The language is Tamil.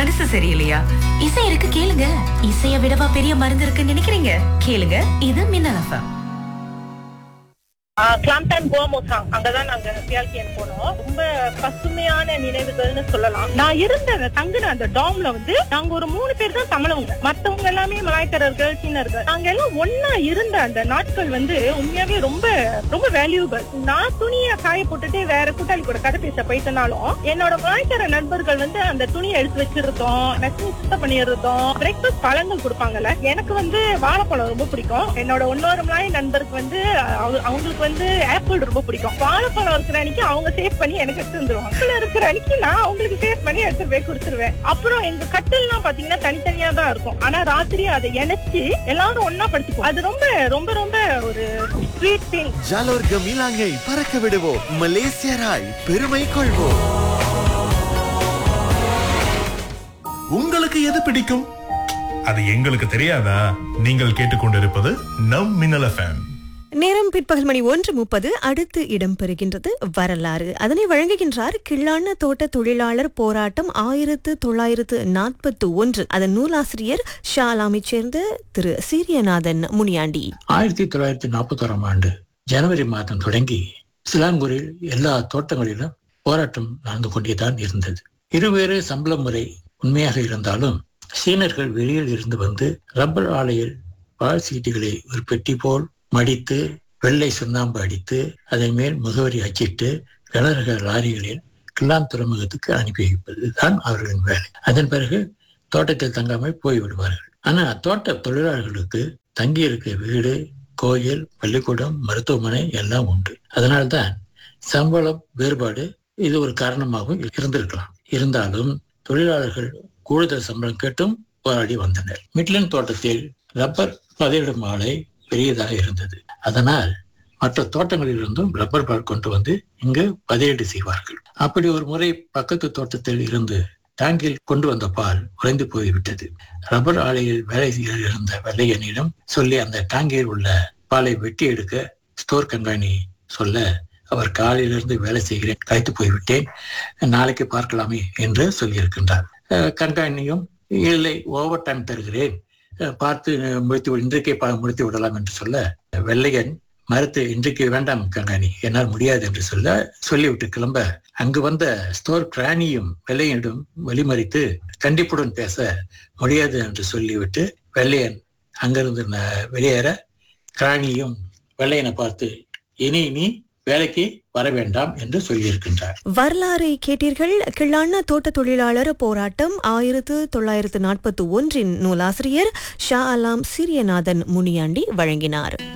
மனசு சரியில்லையா இசை இருக்கு கேளுங்க இசைய விடவா பெரிய மருந்து இருக்குன்னு நினைக்கிறீங்க கேளுங்க இது மின்னல் எஃப்எம் கிளாம்டன் கோமோசாங் அங்கதான் நாங்க சியால்கியன் போனோம் ரொம்ப பசுமையான நினைவுகள்னு சொல்லலாம் நான் இருந்த அந்த தங்குன அந்த டாம்ல வந்து நாங்க ஒரு மூணு பேர் தான் தமிழவங்க மத்தவங்க எல்லாமே மலாய்க்காரர்கள் சீனர்கள் நாங்க எல்லாம் ஒன்னா இருந்த அந்த நாட்கள் வந்து உண்மையாவே ரொம்ப ரொம்ப வேல்யூபிள் நான் துணியை காய போட்டுட்டு வேற கூட்டாளி கூட கதை பேச போயிட்டனாலும் என்னோட மலாய்க்கார நண்பர்கள் வந்து அந்த துணியை எடுத்து வச்சிருந்தோம் நெக்ஸ்ட் சுத்தம் பண்ணியிருந்தோம் பிரேக்ஃபாஸ்ட் பழங்கள் கொடுப்பாங்கல்ல எனக்கு வந்து வாழைப்பழம் ரொம்ப பிடிக்கும் என்னோட இன்னொரு மலாய் நண்பருக்கு வந்து அவ- அவங்களுக்கு வந்து ஆப்பிள் ரொம்ப பிடிக்கும் வாழைப்பழம் இருக்கிற அன்னைக்கு அவங்க சேவ் பண்ணி எனக்கு எடுத்து வந்துருவாங்க ஆப்பிள் இருக்கிற அன்னைக்கு நான் அவங்களுக்கு சேவ் பண்ணி எடுத்து போய் கொடுத்துருவேன் அப்புறம் எங்க கட்டில்லாம் பாத்தீங்கன்னா தனித்தனியா தான் இருக்கும் ஆனா ராத்திரி அதை இணைச்சு எல்லாரும் ஒன்னா படுத்துக்குவோம் அது ரொம்ப ரொம்ப ரொம்ப ஒரு ஸ்வீட் திங் ஜாலோர் கமிலாங்கை பறக்க விடுவோம் மலேசியராய் பெருமை கொள்வோம் உங்களுக்கு எது பிடிக்கும் அது எங்களுக்கு தெரியாதா நீங்கள் கேட்டுக்கொண்டிருப்பது நம் மின்னல் எஃப்எம் நேரம் பிற்பகல் மணி ஒன்று முப்பது அடுத்து இடம்பெறுகின்றது வரலாறு அதனை வழங்குகின்றார் கிள்ளான தோட்ட தொழிலாளர் போராட்டம் ஆயிரத்து தொள்ளாயிரத்து நாற்பத்தி ஒன்று அதன் நூலாசிரியர் ஷாலாமைச் சேர்ந்த திரு சீரியநாதன் முனியாண்டி ஆயிரத்தி தொள்ளாயிரத்தி நாற்பத்தோராம் ஆண்டு ஜனவரி மாதம் தொடங்கி சிலாங்கூரில் எல்லா தோட்டங்களிலும் போராட்டம் நடந்து கொண்டேதான் இருந்தது இருவேறு சம்பள முறை உண்மையாக இருந்தாலும் சீனர்கள் வெளியில் இருந்து வந்து ரப்பர் ஆலையில் பால் சீட்டுகளை ஒரு பெட்டி போல் மடித்து வெள்ளை சுண்ணாம்பு அடித்து அதன் மேல் முகவரி அச்சிட்டு கனரக லாரிகளில் கிள்ளான் துறைமுகத்துக்கு அனுப்பி வைப்பது தான் அவர்களின் வேலை அதன் பிறகு தோட்டத்தில் தங்காமல் போய்விடுவார்கள் ஆனா தோட்ட தொழிலாளர்களுக்கு தங்கி இருக்க வீடு கோயில் பள்ளிக்கூடம் மருத்துவமனை எல்லாம் உண்டு அதனால்தான் சம்பளம் வேறுபாடு இது ஒரு காரணமாகவும் இருந்திருக்கலாம் இருந்தாலும் தொழிலாளர்கள் கூடுதல் சம்பளம் கேட்டும் போராடி வந்தனர் மிட்லன் தோட்டத்தில் ரப்பர் பதையிடும் ஆலை பெரியதாக இருந்தது அதனால் மற்ற தோட்டங்களிலிருந்தும் ரப்பர் பால் கொண்டு வந்து இங்கு பதையீடு செய்வார்கள் அப்படி ஒரு முறை பக்கத்து தோட்டத்தில் இருந்து டேங்கில் கொண்டு வந்த பால் உறைந்து போய்விட்டது ரப்பர் ஆலையில் வேலை செய்ய இருந்த வெள்ளையனிடம் சொல்லி அந்த டேங்கில் உள்ள பாலை வெட்டி எடுக்க ஸ்டோர் கண்காணி சொல்ல அவர் காலையிலிருந்து வேலை செய்கிறேன் களைத்து போய்விட்டேன் நாளைக்கு பார்க்கலாமே என்று சொல்லியிருக்கின்றார் அஹ் கண்காணியும் இல்லை ஓவர் டைம் தருகிறேன் அஹ் பார்த்து அஹ், முடித்து விடு- இன்றைக்கே பா- முடித்து விடலாம் என்று சொல்ல வெள்ளையன் மறுத்து இன்றைக்கு வேண்டாம் கண்காணி என்னால் முடியாது என்று சொல்ல சொல்லிவிட்டு கிளம்ப அங்கு வந்த ஸ்டோர் கிராணியும் வெள்ளையனிடம் வழிமறித்து கண்டிப்புடன் பேச முடியாது என்று சொல்லிவிட்டு வெள்ளையன் அங்கிருந்து ந- வெளியேற கிராணியும் வெள்ளையனை பார்த்து இனி நீ வேலைக்கு வர வேண்டாம் என்று சொல்லியிருக்கின்றார் வரலாறை கேட்டீர்கள் கிள்ளான தோட்ட தொழிலாளர் போராட்டம் ஆயிரத்து தொள்ளாயிரத்து நாற்பத்தி ஒன்றின் நூலாசிரியர் ஷா அலாம் சீரியநாதன் முனியாண்டி வழங்கினார்